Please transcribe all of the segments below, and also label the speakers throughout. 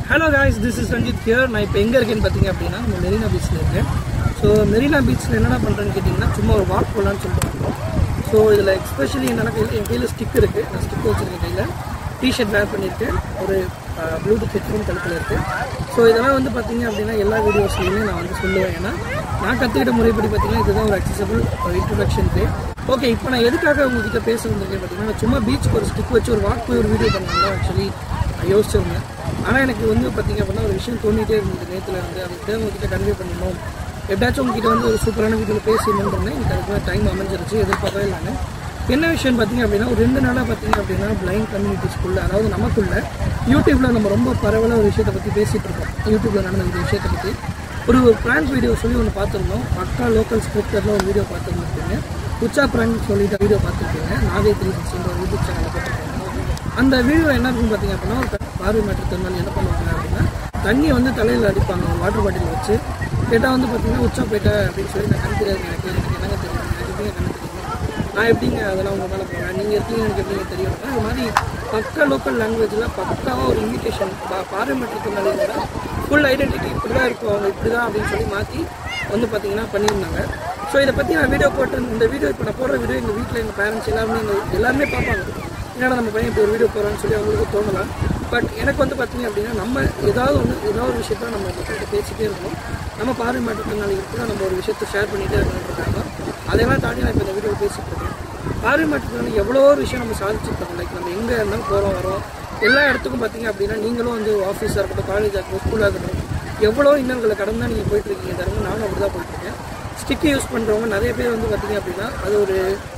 Speaker 1: hello guys this is Ranjith here நான் இப்போ எங்கே இருக்கேன்னு பார்த்தீங்க அப்படின்னா நம்ம மெரினா பீச்சில் இருக்கேன் ஸோ மெரினா பீச்சில் என்னென்ன பண்ணுறேன்னு கேட்டிங்கன்னா சும்மா ஒரு வாக் போகலான்னு சொல்லிட்டு வந்தோம் ஸோ இதில் எஸ்பெஷலி என்னென்ன கையில் என் கையில் ஸ்டிக் இருக்குது நான் ஸ்டிக் வச்சுருக்கேன் கையில் டிஷர்ட் வேர் பண்ணியிருக்கேன் ஒரு ப்ளூடூத் ஹெட்ஃபோன் கழுத்தில் இருக்குது ஸோ இதெல்லாம் வந்து பார்த்தீங்க அப்படின்னா எல்லா வீடியோஸ்லையுமே நான் வந்து சொல்லுவேன் ஏன்னா நான் கற்றுக்கிட்ட முறைப்படி பார்த்தீங்கன்னா இதுதான் ஒரு அக்சசபிள் இன்ட்ரடக்ஷனுக்கு ஓகே இப்போ நான் எதுக்காக உங்ககிட்ட பேச வந்திருக்கேன் பார்த்தீங்கன்னா நான் சும்மா பீச்சுக்கு ஒரு ஸ்டிக் வச்சு ஒரு வாக் போய் ஒரு வீடியோ பண்ணலாம் ஆக்சுவலி யோசிச்சிருந்தேன் ஆனால் எனக்கு வந்து பார்த்தீங்க அப்படின்னா ஒரு விஷயம் தோண்டிகிட்டே இருந்தது நேற்றுல இருந்து அதுக்கு உங்ககிட்ட கன்வே பண்ணணும் எப்படியாச்சும் உங்ககிட்ட வந்து ஒரு சூப்பரான வீடியோவில் பேசணுன்றேன் எனக்கு அதுக்கு டைம் அமைஞ்சிருச்சு எதிர்பார்க்கவே இல்லைங்க என்ன விஷயம் பார்த்தீங்க அப்படின்னா ஒரு ரெண்டு நாளாக பார்த்தீங்க அப்படின்னா பிளைண்ட் கம்யூனிட்டிஸ்குள்ள அதாவது நமக்குள்ள யூடியூப்பில் நம்ம ரொம்ப பரவலாக ஒரு விஷயத்தை பற்றி பேசிகிட்டு இருக்கோம் யூடியூப்பில் நடந்த இந்த விஷயத்தை பற்றி ஒரு ஒரு ப்ராங்க் வீடியோ சொல்லி ஒன்று பார்த்துருந்தோம் பக்கா லோக்கல் ஸ்கிரிப்டரில் ஒரு வீடியோ பார்த்துருந்துருப்பீங்க உச்சா ப்ராங்க் சொல்லிட்டு வீடியோ பார்த்துருப்பீங்க நாகை த்ரீ சிக்ஸ்டின்ற ஒரு யூடியூப் சேனலில் பார்த்துருப்பீங்க அந்த வீடியோ என்ன இருக்கும் பார்த்தீங்க அப்படின்னா ஒரு பார்வை மாற்றுத்திறனாளி என்ன பண்ணுவாங்க அப்படின்னா தண்ணியை வந்து தலையில் அடிப்பாங்க வாட்டர் பாட்டில் வச்சு கேட்டால் வந்து பார்த்தீங்கன்னா உச்சா போயிட்ட அப்படின்னு சொல்லி நான் கண் தெரியாது எனக்கு எனக்கு என்னங்க தெரியும் எனக்கு எப்படிங்க கண் தெரியும் நான் எப்படிங்க அதெல்லாம் உங்கள் மேலே போகிறேன் நீங்கள் இருக்கீங்க எனக்கு எப்படிங்க தெரியும் அது மாதிரி பக்கா லோக்கல் லாங்குவேஜில் பக்காவாக ஒரு இன்விடேஷன் பா பார்வை மாற்றுத்திறனாளியோட ஃபுல் ஐடென்டிட்டி இப்படி தான் இருக்கும் அவங்க இப்படி தான் அப்படின்னு சொல்லி மாற்றி வந்து பார்த்தீங்கன்னா பண்ணியிருந்தாங்க ஸோ இதை பற்றி நான் வீடியோ போட்டு இந்த வீடியோ இப்போ நான் போடுற வீடியோ எங்கள் வீட்டில் எங்கள் பேரண்ட்ஸ் எல்லாருமே எங்கள் எல்லாருமே பார்ப்பாங்க என்னடா நம்ம பையன் இப்போ ஒரு வீடியோ போகிறான்னு சொல்லி அவங்களுக்கு தோணலாம் பட் எனக்கு வந்து பார்த்தீங்க அப்படின்னா நம்ம ஏதாவது ஒன்று ஏதாவது ஒரு விஷயத்த நம்ம மக்கள்கிட்ட பேசிட்டே இருக்கணும் நம்ம பார்வை மாற்றுத்திறனாளிகள் கூட நம்ம ஒரு விஷயத்தை ஷேர் பண்ணிகிட்டே இருக்கணுன்றாங்க அதெல்லாம் தாண்டி நான் இப்போ இந்த வீடியோ பேசிட்டு இருக்கேன் பார்வை மாற்றுத்திறனாளி எவ்வளோ ஒரு விஷயம் நம்ம சாதிச்சிருக்கோம் லைக் நம்ம எங்கே இருந்தாலும் போகிறோம் வரோம் எல்லா இடத்துக்கும் பார்த்தீங்க அப்படின்னா நீங்களும் வந்து ஆஃபீஸாக இருக்கட்டும் காலேஜாக இருக்கட்டும் ஸ்கூலாக இருக்கட்டும் எவ்வளோ இன்னல்களை கடந்து தான் நீங்கள் போயிட்டு இருக்கீங்க தரங்க நானும் அப்படி தான் போயிட்டுருக்கேன் ஸ்டிக்கை யூஸ் பண்ணுறவங்க நிறைய பேர் வந்து பார்த்தீங்க அப்படின்னா அது ஒரு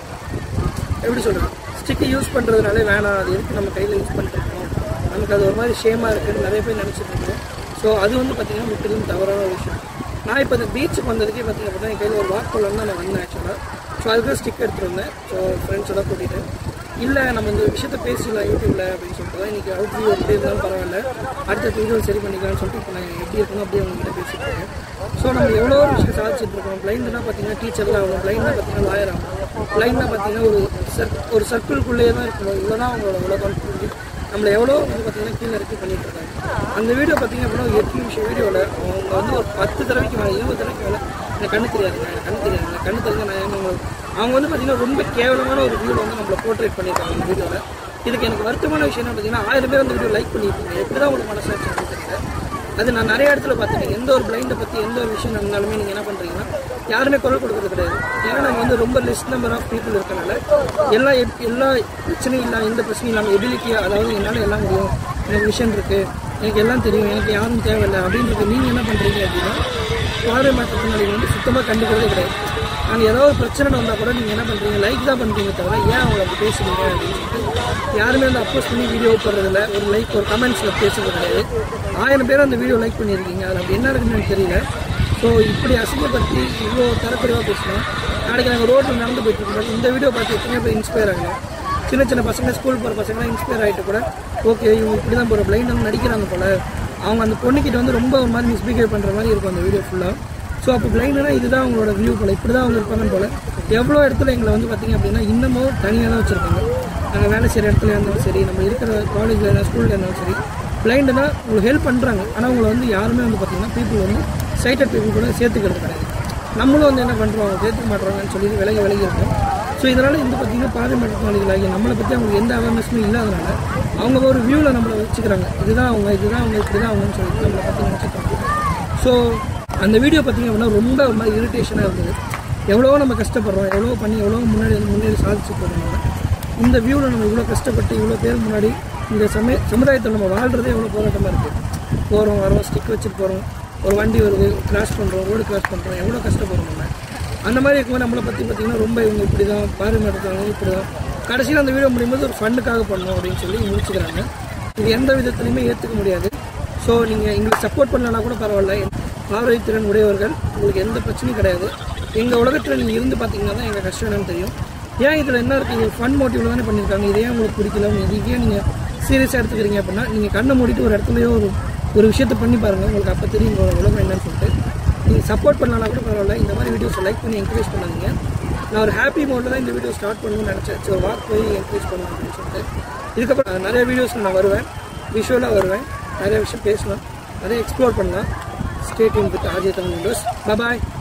Speaker 1: எப்படி சொல்கிறது ஸ்டிக்கை யூஸ் பண்ணுறதுனாலே வேணாம் அது எதுக்கு நம்ம கையில் யூஸ் பண்ணிருக்கோம் நமக்கு அது ஒரு மாதிரி ஷேமாக இருக்குன்னு நிறைய பேர் நினச்சிட்டு இருக்கோம் ஸோ அது வந்து பார்த்திங்கன்னா முற்றிலும் தவறான ஒரு விஷயம் நான் இப்போ இந்த பீச்சுக்கு வந்ததுக்கே பார்த்திங்க அப்படின்னா என் கையில் ஒரு வாக் போடலாம் தான் நான் வந்தேன் ஆக்சுவலாக ஸோ அதுக்கு ஸ்டிக் எடுத்துகிட்டு வந்தேன் ஸோ ஃப்ரெண்ட்ஸோட கூட்டிகிட்டு இல்லை நம்ம இந்த விஷயத்த பேசலாம் யூடியூப்பில் அப்படின்னு சொல்லிட்டு தான் இன்றைக்கி அவுட் வியூ எப்படி இருந்தாலும் பரவாயில்ல அடுத்த வீடியோ சரி பண்ணிக்கலாம்னு சொல்லிட்டு இப்போ நான் எப்படி இருக்கணும் அப்படியே உங்ககிட்ட பேசிட்டு இருக்கேன் ஸோ நம்ம எவ்வளோ ஒரு விஷயம் சாதிச்சுட்டு இருக்கோம் பிளைண்ட்னா பார்த்தீங்கன்னா டீச்சர்லாம் ஆகணும் பிளைண்ட்னா பார்த்தீங்கன்னா லாயர் ஆகணும் பிளைண்ட்னா பார்த்தீங்கன்னா ஒரு சர்க் ஒரு சர்க்கிள்குள்ளேயே தான் இருக்கணும் இவ்வளோ தான் அவங்களோட உலகம் புரிஞ்சு நம்மளை எவ்வளோ வந்து பார்த்தீங்கன்னா கீழே இறக்கி பண்ணிட்டு இருக்காங்க அந்த வீடியோ பார்த்தீங்க அப்படின்னா ஒரு எட்டு நிமிஷம் வீடியோவில் அவங்க வந்து ஒரு பத்து தடவைக்கு மேலே இருபது தடவைக்கு மேலே எனக்கு கண்ணு தெரியாதுங்க எனக்கு கண்ணு தெரியாதுங்க கண்ணு தெரிஞ்ச நான் ஏன் உங்களுக்கு அவங்க வந்து பார்த்தீங்கன்னா ரொம்ப கேவலமான ஒரு வீடியோ வந்து நம்மளை போர்ட்ரேட் பண்ணியிருக்காங்க அந்த வீடியோவில் இதுக்கு எனக்கு வருத்தமான விஷயம் என்ன பார்த்தீங்கன்னா ஆயிரம் பேர் அந்த வீடியோ லைக் பண்ணியிருக்கீங்க எப்படி தான் உங்களுக்கு மனசாட்சி தெரியல அது நான் நிறைய இடத்துல பார்த்துருக்கேன் எந்த ஒரு பிளைண்டை பற்றி எந்த ஒரு விஷயம் நடந்தாலுமே நீங்கள் என்ன பண்ணுறீங்கன்னா யாருமே குரல் கொடுக்கறது கிடையாது ஏன்னா நம்ம வந்து ரொம்ப லிஸ்ட் நம்பர் ஆஃப் பீப்புள் இருக்கனால எல்லா எப்- எல்லா பிரச்சனையும் இல்லாமல் எந்த பிரச்சனையும் இல்லாமல் எபிலிட்டியாக அதாவது என்னால் எல்லாம் முடியும் எனக்கு விஷயம் இருக்குது எனக்கு எல்லாம் தெரியும் எனக்கு யாரும் தேவையில்லை அப்படின்றது நீங்கள் என்ன பண்ணுறீங்க அப்படின்னா பார்வை மாற்றத்தினால வந்து சுத்தமாக கண்டுக்கிறதே கிடையாது நாங்கள் ஏதாவது ஒரு பிரச்சனை வந்தால் கூட நீங்கள் என்ன பண்ணுறீங்க லைக் தான் பண்ணுறீங்க தவிர ஏன் அவங்க அப்படி பேசுறீங்க அப்படின்னு சொல்லிட்டு யாருமே வந்து அப்போஸ் பண்ணி வீடியோ போடுறதில்ல ஒரு லைக் ஒரு கமெண்ட்ஸில் பேசுறது கிடையாது ஆயிரம் பேர் அந்த வீடியோ லைக் பண்ணியிருக்கீங்க அதில் அப்படி என்ன இருக்குன்னு எனக்கு தெரியல ஸோ இப்படி அசிங்கப்படுத்தி இவ்வளோ தரக்குறைவாக பேசணும் நாளைக்கு நாங்கள் ரோட்டில் நடந்து போயிட்டு இருக்கோம் இந்த வீடியோ பார்த்து எத்தனை பேர் இன்ஸ்பயர் ஆகலாம் சின்ன சின்ன பசங்க ஸ்கூல் போகிற பசங்களாம் இன்ஸ்பயர் ஆகிட்டு கூட ஓகே இவங்க இப்படி தான் போகிற பிளைண்ட் வந்து நடிக்கிறாங்க போல அவங்க அந்த பொண்ணுக்கிட்ட வந்து ரொம்ப ஒரு மாதிரி மிஸ்பிஹேவ் பண்ணுற மாதிரி இருக்கும் அந்த வீடியோ ஃபுல்லாக ஸோ அப்போ பிளைண்டுனா இதுதான் அவங்களோட வியூ போல இப்படி தான் அவங்க இருப்பாங்கன்னு போல எவ்வளோ இடத்துல எங்களை வந்து பார்த்தீங்க அப்படின்னா இன்னமும் தனியாக தான் வச்சுருக்காங்க நாங்கள் வேலை செய்கிற இடத்துல இருந்தாலும் சரி நம்ம இருக்கிற காலேஜில் இருந்தாலும் ஸ்கூலில் இருந்தாலும் சரி பிளைண்டுனா உங்களுக்கு ஹெல்ப் பண்ணுறாங்க ஆனால் உங்களை வந்து யாருமே வந்து பார்த்தீங்கன்னா பீப்புள் வந்து சைட்டட் பீப்புள் கூட சேர்த்துக்கிறது கிடையாது நம்மளும் வந்து என்ன பண்ணுறோம் அவங்க சேர்த்துக்க மாட்டுறாங்கன்னு சொல்லி விலகி விலகி இருக்கோம் ஸோ இதனால் வந்து பார்த்தீங்கன்னா பாதை மாற்றுத்திறனாளிகளாகி நம்மளை பற்றி அவங்களுக்கு எந்த அவேர்னஸுமே இல்லாதனால அவங்க ஒரு வியூவில் நம்மளை வச்சுக்கிறாங்க இதுதான் அவங்க இதுதான் அவங்க இப்படி தான் அவங்கன்னு சொல்லிட்டு நம்மளை பற்றி நினச்சிக்கிறாங்க ஸோ அந்த வீடியோ பார்த்தீங்க அப்படின்னா ரொம்ப ஒரு மாதிரி இரிட்டேஷனாக இருந்தது எவ்வளோ நம்ம கஷ்டப்படுறோம் எவ்வளோ பண்ணி எவ்வளோ முன்னாடி வந்து முன்னேறி சாதிச்சுட்டு இருக்கோம் இந்த வியூவில் நம்ம இவ்வளோ கஷ்டப்பட்டு இவ்வளோ பேர் முன்னாடி இந்த சமய சமுதாயத்தில் நம்ம வாழ்கிறதே எவ்வளோ போராட்டமாக இருக்குது போகிறோம் வரோம் ஸ்டிக் வச்சுட்டு போகிறோம் ஒரு வண்டி வருது கிராஸ் பண்ணுறோம் ரோடு கிராஸ் பண்ணுறோம் எவ்வளோ கஷ்டப்படுறோம் நம்ம அந்த மாதிரி இருக்கும்போது நம்மளை பற்றி பார்த்தீங்கன்னா ரொம்ப இவங்க இப்படி தான் பாரு நடத்துவாங்க இப்படி தான் கடைசியில் அந்த வீடியோ முடியும்போது ஒரு ஃபண்டுக்காக பண்ணோம் அப்படின்னு சொல்லி முடிச்சுக்கிறாங்க இது எந்த விதத்துலையுமே ஏற்றுக்க முடியாது ஸோ நீங்கள் எங்களுக்கு சப்போர்ட் பண்ணலனா கூட பரவாயில்ல பார்வை திறன் உடையவர்கள் உங்களுக்கு எந்த பிரச்சனையும் கிடையாது எங்கள் உலகத்தில் நீங்கள் இருந்து பார்த்தீங்கன்னா தான் எங்கள் கஷ்டம் என்னன்னு தெரியும் ஏன் இதில் என்ன இருக்குது இது ஃபன் மோட்டிவில் தானே பண்ணியிருக்காங்க இதே உங்களுக்கு பிடிக்கல இதுக்கே நீங்கள் சீரியஸாக எடுத்துக்கிறீங்க அப்படின்னா நீங்கள் கண்ணை மூடிட்டு ஒரு இடத்துலையோ ஒரு ஒரு விஷயத்தை பண்ணி பாருங்கள் உங்களுக்கு அப்போ தெரியும் உங்களோட உலகம் என்னன்னு சொல்லிட்டு நீங்கள் சப்போர்ட் பண்ணலாம் கூட பரவாயில்ல இந்த மாதிரி வீடியோஸ் லைக் பண்ணி என்கரேஜ் பண்ணாதீங்க நான் ஒரு ஹாப்பி மோடில் தான் இந்த வீடியோ ஸ்டார்ட் பண்ணணும்னு நினச்சேன் சரி ஒரு வாக் போய் என்கரேஜ் பண்ணலாம் அப்படின்னு சொல்லிட்டு இதுக்கப்புறம் நிறைய வீடியோஸ் நான் வருவேன் விஷுவலாக வருவேன் நிறைய விஷயம் பேசலாம் நிறைய எக்ஸ்ப்ளோர் பண்ணலாம் stayed with RJ Tamil Windows bye